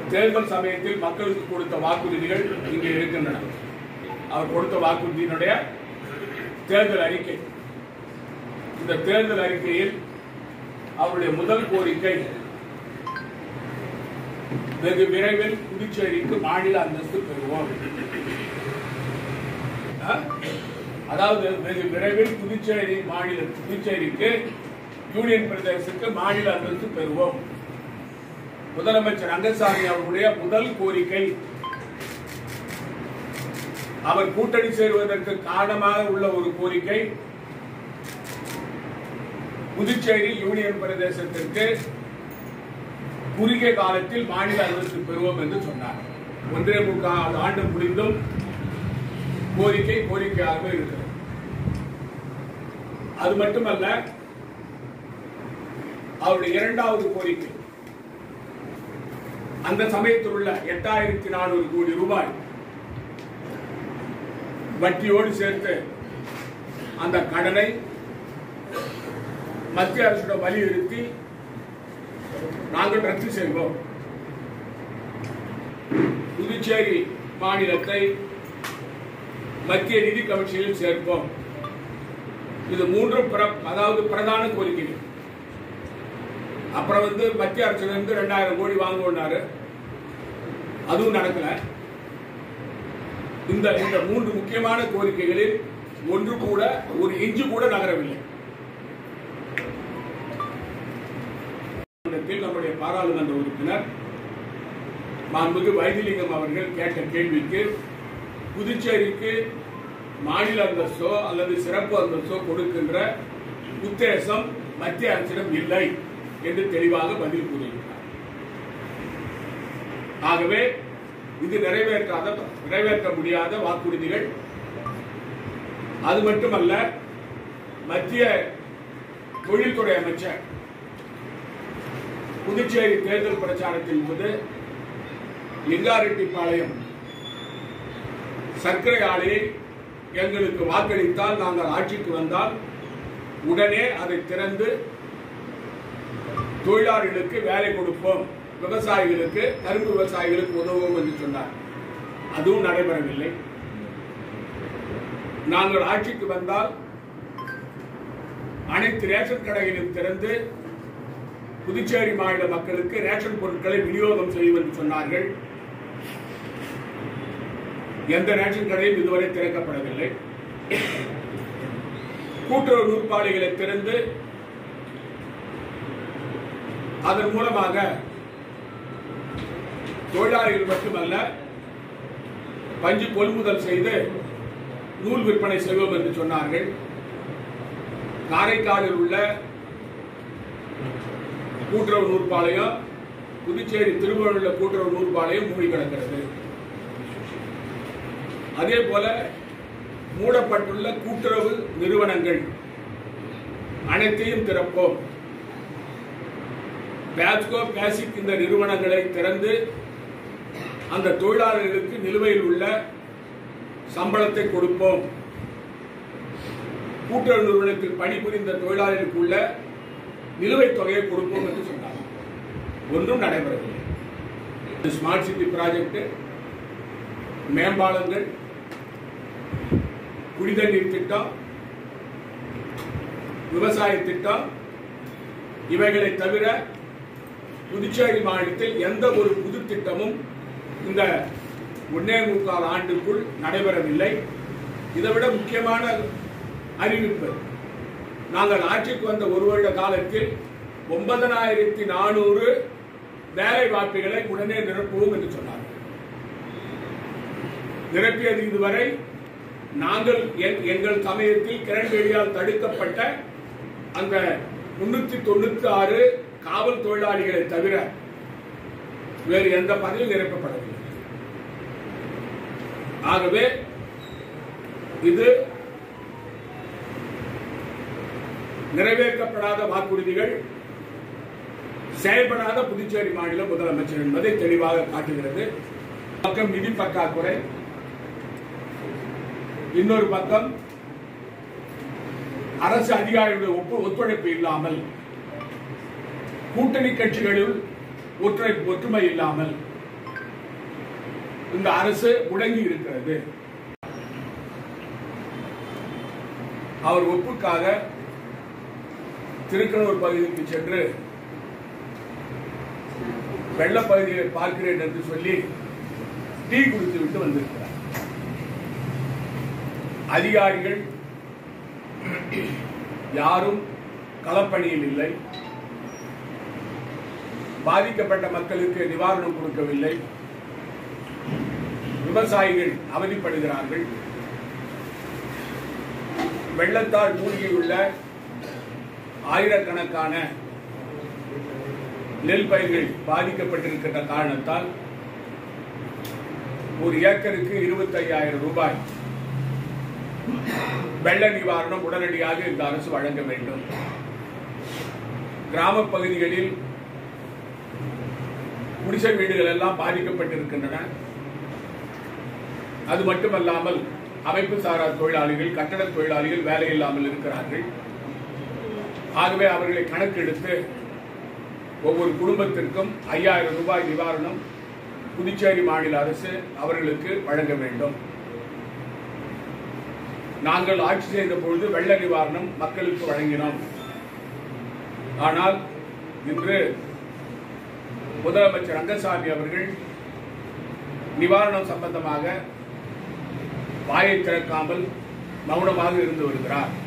தேர்தல் சமயத்தில் மக்களுக்கு கொடுத்த வாக்குறுதிகள் இங்கே இருக்கின்றன அவர் கொடுத்த வாக்குறுதியினுடைய தேர்தல் அறிக்கை இந்த தேர்தல் அறிக்கையில் அவருடைய முதல் கோரிக்கை வெகு விரைவில் புதுச்சேரிக்கு மாநில அந்தஸ்து பெறுவோம் ஆ? அதாவது வெகு விரைவில் புதுச்சேரி மாநில புதுச்சேரிக்கு யூனியன் பிரதேசத்துக்கு மாநில அந்தஸ்து பெறுவோம் முதலமைச்சர் ரங்கசாமி அவருடைய முதல் கோரிக்கை அவர் கூட்டணி சேருவதற்கு காரணமாக உள்ள ஒரு கோரிக்கை புதுச்சேரி யூனியன் பிரதேசத்திற்கு குறுகிய காலத்தில் மாநில அந்தஸ்து பெறுவோம் என்று சொன்னார் ஒன்றே முக்கால் ஆண்டு முடிந்தும் கோரிக்கை கோரிக்கையாக இருக்கிறது அது மட்டுமல்ல அவருடைய இரண்டாவது கோரிக்கை அந்த சமயத்தில் உள்ள எட்டாயிரத்தி நானூறு கோடி ரூபாய் வட்டியோடு சேர்த்து அந்த கடனை மத்திய அரசிடம் வலியுறுத்தி நாங்கள் ரத்து செய்வோம் புதுச்சேரி மாநிலத்தை மத்திய நிதி கமிஷனில் சேர்ப்போம் இது மூன்றும் பிர- அதாவது பிரதான கோரிக்கைகள் அப்புறம் வந்து மத்திய அரசுல இருந்து ரெண்டாயிரம் கோடி வாங்குவோம்னாரு அதுவும் நடக்கல இந்த இந்த மூன்று முக்கியமான கோரிக்கைகளில் ஒன்று கூட ஒரு இஞ்சு கூட நகரவில்லை இடத்தில் நம்முடைய பாராளுமன்ற உறுப்பினர் மாண்புமிகு வைத்திலிங்கம் அவர்கள் கேட்ட கேள்விக்கு புதுச்சேரிக்கு மாநில அந்தஸ்தோ அல்லது சிறப்பு அந்தஸ்தோ கொடுக்கின்ற உத்தேசம் மத்திய அரசிடம் இல்லை என்று தெளிவாக பதில் கூறியிருக்கிறார் ஆகவே இது நிறைவேற்றாத நிறைவேற்ற முடியாத வாக்குறுதிகள் அது மட்டுமல்ல மத்திய தொழில்துறை அமைச்சர் புதுச்சேரி தேர்தல் பிரச்சாரத்தின் போது லிங்காரெட்டிப்பாளையம் சர்க்கரை ஆலையை எங்களுக்கு வாக்களித்தால் நாங்கள் ஆட்சிக்கு வந்தால் உடனே அதை திறந்து தொழிலாளர்களுக்கு வேலை கொடுப்போம் விவசாயிகளுக்கு கரும்பு விவசாயிகளுக்கு உதவுவோம் என்று சொன்னார் அதுவும் நடைபெறவில்லை நாங்கள் ஆட்சிக்கு வந்தால் அனைத்து ரேஷன் கடைகளையும் திறந்து புதுச்சேரி மாநில மக்களுக்கு ரேஷன் பொருட்களை விநியோகம் செய்யும் என்று சொன்னார்கள் எந்த ரேஷன் கடையும் இதுவரை திறக்கப்படவில்லை கூட்டுறவு நூற்பாலைகளை திறந்து அதன் மூலமாக தொழிலாளிகள் மட்டுமல்ல பஞ்சு கொள்முதல் செய்து நூல் விற்பனை செய்வோம் என்று சொன்னார்கள் காரைக்காலில் உள்ள கூட்டுறவு நூற்பாளையம் புதுச்சேரி திருவள்ளுவர் கூட்டுறவு நூற்பாளையம் மூடி கிடக்கிறது அதே போல மூடப்பட்டுள்ள கூட்டுறவு நிறுவனங்கள் அனைத்தையும் திறப்போம் பேஸ்கோ பேசிக் இந்த நிறுவனங்களை திறந்து அந்த தொழிலாளர்களுக்கு நிலுவையில் உள்ள சம்பளத்தை கொடுப்போம் கூட்டுறவு நிறுவனத்தில் பணிபுரிந்த தொழிலாளர்களுக்கு உள்ள நிலுவைத் தொகையை கொடுப்போம் என்று சொன்னார் ஒன்றும் நடைபெறவில்லை இந்த ஸ்மார்ட் சிட்டி ப்ராஜெக்ட் மேம்பாலங்கள் குடிதண்ணீர் திட்டம் விவசாய திட்டம் இவைகளை தவிர புதுச்சேரி மாநிலத்தில் எந்த ஒரு புது திட்டமும் இந்த ஒன்னே முக்கால் ஆண்டுக்குள் நடைபெறவில்லை இதை விட முக்கியமான அறிவிப்பு நாங்கள் ஆட்சிக்கு வந்த ஒரு வருட காலத்தில் ஒன்பதனாயிரத்தி நானூறு வேலை வாய்ப்புகளை உடனே நிரப்புவோம் என்று சொன்னார் நிரப்பியது இதுவரை நாங்கள் எங்- எங்கள் சமயத்தில் கிரண்பேடியால் தடுக்கப்பட்ட அந்த முன்னூத்தி தொண்ணூத்தி ஆறு காவல் தொழிலாளிகளை தவிர வேறு எந்த பதவியும் நிரப்பப்படவில்லை ஆகவே இது நிறைவேற்றப்படாத வாக்குறுதிகள் செயல்படாத புதுச்சேரி மாநில முதலமைச்சர் என்பதை தெளிவாக காட்டுகிறது பக்கம் நிதி பற்றாக்குறை இன்னொரு பக்கம் அரசு அதிகாரிகளுடைய ஒப்பு- ஒத்துழைப்பு இல்லாமல் கூட்டணி கட்சிகளில் ஒற்றை ஒற்றுமை இல்லாமல் இந்த அரசு முடங்கி இருக்கிறது அவர் ஒப்புக்காக திருக்கனூர் பகுதிக்கு சென்று வெள்ளப்பகுதியை பார்க்கிறேன் என்று சொல்லி டீ குடித்து விட்டு வந்திருக்கிறார் அதிகாரிகள் யாரும் களப்பணியில் இல்லை பாதிக்கப்பட்ட மக்களுக்கு நிவாரணம் கொடுக்கவில்லை விவசாயிகள் அவதிப்படுகிறார்கள் வெள்ளத்தால் மூழ்கியுள்ள ஆயிரக்கணக்கான நெல் பயிர்கள் பாதிக்கப்பட்டிருக்கின்ற காரணத்தால் ஒரு ஏக்கருக்கு இருபத்தையாயிரம் ரூபாய் வெள்ள நிவாரணம் உடனடியாக இந்த அரசு வழங்க வேண்டும் கிராம பகுதிகளில் குடிசை வீடுகள் எல்லாம் பாதிக்கப்பட்டிருக்கின்றன அது மட்டுமல்லாமல் அமைப்பு சாரா தொழிலாளிகள் கட்டட தொழிலாளிகள் வேலை இல்லாமல் இருக்கிறார்கள் ஆகவே அவர்களை கணக்கெடுத்து ஒவ்வொரு குடும்பத்திற்கும் ஐயாயிரம் ரூபாய் நிவாரணம் புதுச்சேரி மாநில அரசு அவர்களுக்கு வழங்க வேண்டும் நாங்கள் ஆட்சி செய்த பொழுது வெள்ள நிவாரணம் மக்களுக்கு வழங்கினோம் ஆனால் இன்று முதலமைச்சர் ரங்கசாமி அவர்கள் நிவாரணம் சம்பந்தமாக வாயை திறக்காமல் மௌனமாக இருந்து வருகிறார்